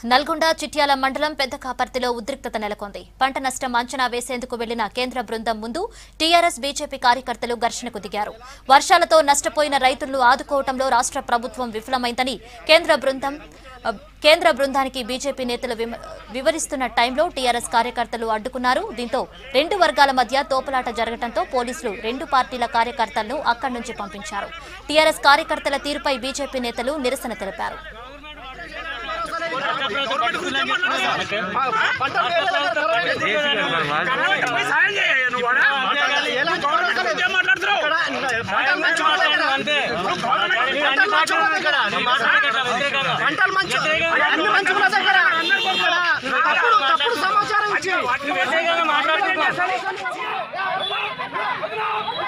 నల్గొండ చిట్యాల మండలం పెద్ద కాపర్తిలో ఉద్రిక్తత నెలకొంది పంట నష్టం అంచనా వేసేందుకు వెళ్లిన కేంద్ర బృందం ముందు టీఆర్ఎస్ బీజేపీ కార్యకర్తలు ఘర్షణకు దిగారు వర్షాలతో నష్టపోయిన రైతులను ఆదుకోవటంలో రాష్ట్ర ప్రభుత్వం విఫలమైందని కేంద్ర బృందం అ, కేంద్ర బృందానికి బీజేపీ నేతలు విమ- వివరిస్తున్న టైంలో టీఆర్ఎస్ కార్యకర్తలు అడ్డుకున్నారు దీంతో రెండు వర్గాల మధ్య తోపులాట జరగడంతో పోలీసులు రెండు పార్టీల కార్యకర్తలను అక్కడి నుంచి పంపించారు టీఆర్ఎస్ కార్యకర్తల తీరుపై బీజేపీ నేతలు నిరసన తెలిపారు సాయం చేయ నువ్వు కూడా. ఏం మాట్లాడుతున్నావు? పంటలు మంచి అన్ని మంచిగా ఉన్న దగ్గర తప్పుడు తప్పుడు సమాచారం ఇచ్చి వాటిని వ్యతిరేకంగా మాట్లాడుతున్నావు